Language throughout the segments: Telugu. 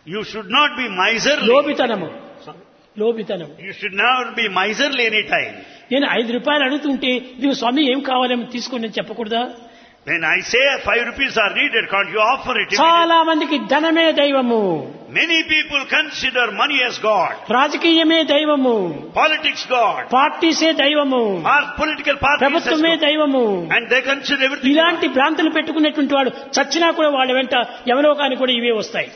You should not be miserly. లోబితనము లోబితనము You should never be miserly any time. నేను ఐదు రూపాయలు అడుగుతుంటే ఇది స్వామి ఏం కావాలేమో తీసుకోండి అని చెప్పకూడదా When I say five rupees are needed, can't you offer it? immediately? చాలా మందికి ధనమే దైవము Many people consider money as God, రాజకీయమే దైవము politics God, పార్టీసే దైవము or political parties as ప్రభుత్వమే God. దైవము And they consider everything. ఇలాంటి భ్రాంతులు పెట్టుకున్నటువంటి వాడు చచ్చినా కూడా వాళ్ళ వెంట ఎవరో కానీ కూడా ఇవే వస్తాయి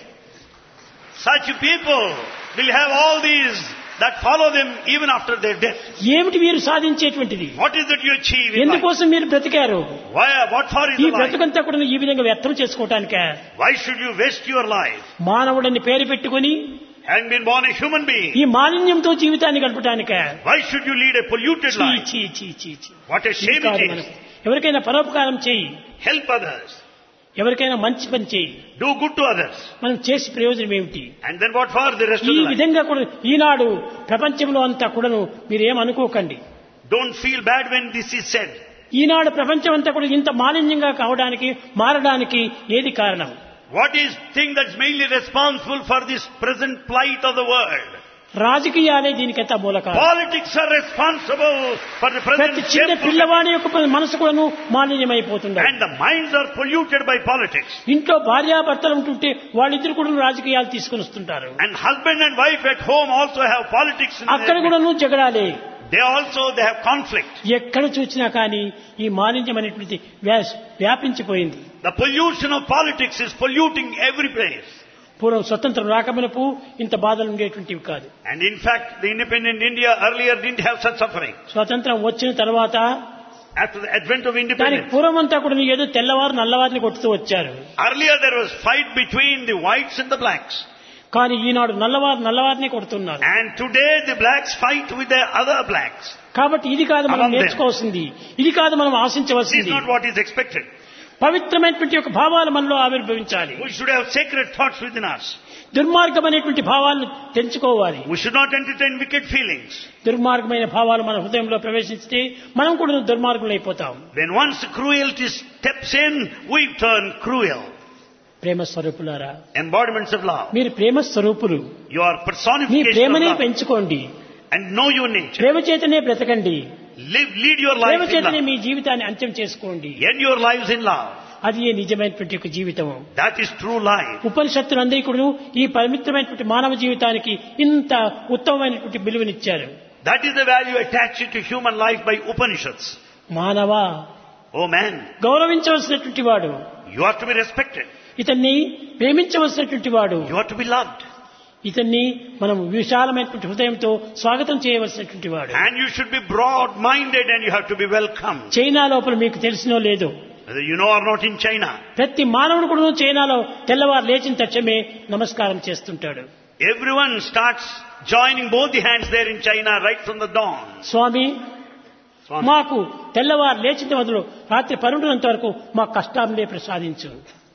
Such people will have all these that follow them even after their death. ఏమిటి మీరు సాధించేటువంటిది What is that you achieve in life? ఎందుకోసం మీరు బ్రతికారు Why, what for is ఈ the life? బ్రతుకంతా కూడా ఈ విధంగా వ్యర్థం చేసుకోవటానికే Why should you waste your life? మానవుడని పేరు పెట్టుకుని Having been born a human being, ఈ మాలిన్యంతో జీవితాన్ని గడపటానికే why should you lead a polluted చీ, life? చీ, చీ, చీ, చీ. What a ఇది shame కాదు it మనకు. is. ఎవరికైనా పరోపకారం చేయి Help others. ఎవరికైనా మంచి పని చేయి Do good to others. మనం చేసి ప్రయోజనం ఏమిటి And then what for the rest ఈ of the life? విధంగా కూడా ఈనాడు ప్రపంచంలో అంతా కూడాను మీరేం అనుకోకండి Don't feel bad when this is said. ఈనాడు ప్రపంచం అంతా కూడా ఇంత మాలిన్యంగా కావడానికి మారడానికి ఏది కారణం What is thing that's mainly responsible for this present plight of the world? రాజకీయాలే దీనికంతా మూల కారణం Politics are responsible for the present ప్రతి చిన్న shameful- పిల్లవాడి యొక్క మనసు కూడాను మాలిన్యమైపోతుంది and the minds are polluted by politics. ఇంట్లో భార్యాభర్తలు ఉంటుంటే వాళ్ళిద్దరు కూడా రాజకీయాలు తీసుకుని వస్తుంటారు And husband and wife at home also have politics in అక్కడ their కూడాను జగడాలే They also they have conflict. ఎక్కడ చూసినా కానీ ఈ మాలిన్యం అనేటువంటి వ్యా- వ్యాపించిపోయింది The pollution of politics is polluting every place. పూర్వం స్వతంత్రం రాకమునపు ఇంత బాధలు ఉండేటువంటివి కాదు And in fact, the independent India earlier didn't have such suffering. స్వతంత్రం వచ్చిన తర్వాత After the advent of దానికి independence, పూర్వం అంతా కూడా ఏదో తెల్లవారు నల్లవారిని కొట్టుతూ వచ్చారు earlier there was fight between the whites and the blacks. కానీ ఈనాడు నల్లవారు నల్లవారిని కొడుతున్నారు And today the blacks fight with the other blacks. కాబట్టి ఇది కాదు మనం Among them. నేర్చుకోవాల్సింది ఇది కాదు మనం This is ఆశించవలసింది not what is expected. పవిత్రమైనటువంటి యొక్క భావాలు మనలో ఆవిర్భవించాలి We should have sacred thoughts within us. దుర్మార్గమైనటువంటి భావాలను తెంచుకోవాలి We should not entertain wicked feelings. దుర్మార్గమైన భావాలు మన హృదయంలో ప్రవేశిస్తే మనం కూడా దుర్మార్గులైపోతాం When once cruelty steps in, we turn cruel. ప్రేమ స్వరూపులారా Embodiments of love. మీరు ప్రేమ స్వరూపులు You are me personification of ప్రేమనే love. పెంచుకోండి And know your nature. ప్రేమ చేతనే బ్రతకండి Live, lead your Prema life in చేతనే love. మీ జీవితాన్ని అంత్యం చేసుకోండి End your lives in love. అది ఏ నిజమైనటువంటి ఒక జీవితము That is true life. ఉపనిషత్తులందరికీ కూడా ఈ పవిత్రమైనటువంటి మానవ జీవితానికి ఇంత ఉత్తమమైనటువంటి విలువనిచ్చారు That is the value attached to human life by Upanishads. మానవ Oh man, గౌరవించవలసినటువంటి వాడు you are to be respected. ఇతన్ని ప్రేమించవలసినటువంటి వాడు You are to be loved. ఇతన్ని మనం విశాలమైనటువంటి హృదయంతో స్వాగతం చేయవలసినటువంటి వాడు And you should be broad-minded and you have to be welcomed. China లోపల మీకు తెలిసినో లేదో Whether you know or not in China, ప్రతి మానవుడు కూడా చైనాలో తెల్లవారు లేచిన తక్షణమే నమస్కారం చేస్తుంటాడు everyone starts joining both the hands there in China right from the dawn. Swamy Swami, మాకు తెల్లవారు లేచిన మొదలు రాత్రి పన్నెండునంత వరకు మా కష్టాలనే ప్రసాదించు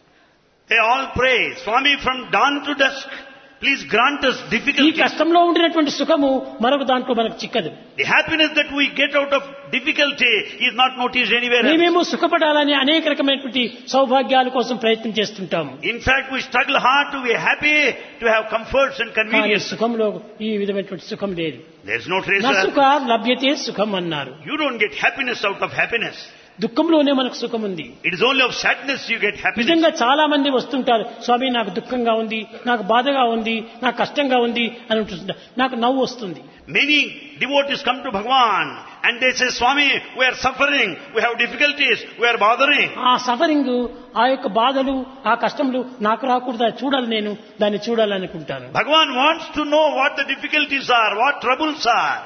They all pray, Swami, from dawn to dusk, please grant us ఈ difficulties. కష్టంలో ఉండినటువంటి సుఖము మరొక దాంట్లో మనకు చిక్కదు The happiness that we get out of difficulty is not noticed anywhere else. మేమేమో సుఖపడాలని అనేక రకమైనటువంటి సౌభాగ్యాల కోసం ప్రయత్నం చేస్తుంటాము In fact, we struggle hard to be happy, to have comforts and కానీ convenience. సుఖంలో ఈ విధమైనటువంటి సుఖం లేదు There's no trace నా of సుఖ లభ్యతే సుఖం అన్నారు You don't get happiness out of happiness. దుఃఖంలోనే మనకు సుఖం ఉంది It is only of sadness you get happiness. నిజంగా చాలా మంది వస్తుంటారు స్వామి నాకు దుఃఖంగా ఉంది నాకు బాధగా ఉంది నాకు కష్టంగా ఉంది అని ఉంటుంటారు నాకు నవ్వు వస్తుంది Many devotees come to Bhagavan and they say, Swami, we are suffering, we have difficulties, we are bothering. ఆ సఫరింగ్ ఆ యొక్క బాధలు ఆ కష్టములు నాకు రాకూడదా చూడాలి నేను దాన్ని చూడాలనుకుంటాను Bhagavan wants to know what the difficulties are, what troubles are.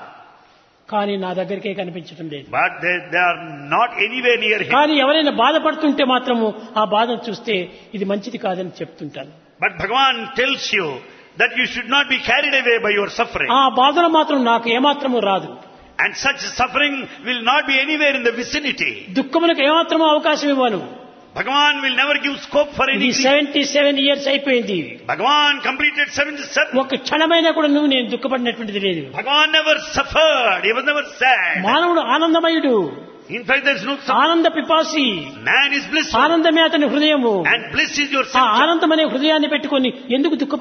కానీ నా దగ్గరికే కనిపించడం లేదు But they, they are not anywhere near him. కానీ ఎవరైనా బాధపడుతుంటే మాత్రము ఆ బాధను చూస్తే ఇది మంచిది కాదని చెప్తుంటాను But Bhagavan tells you that you should not be carried away by your suffering. ఆ బాధలు మాత్రం నాకు ఏమాత్రము రాదు And such suffering will not be anywhere in the vicinity. దుఃఖములకు ఏమాత్రము అవకాశం ఇవ్వను Bhagavan will never give scope for ఇది any. సెవెంటీ సెవెన్ ఇయర్స్ అయిపోయింది Bhagavan completed 77. ఒక క్షణమైనా కూడా నువ్వు నేను దుఃఖపడినటువంటిది లేదు Bhagavan never suffered. He was never sad. మానవుడు ఆనందమయుడు In fact, there is no suffering. ఆనంద పిపాసి Man is blissful. ఆనందమే అతని హృదయము And bliss is your ఆ center. ఆనందం అనే హృదయాన్ని పెట్టుకొని ఎందుకు దుఃఖ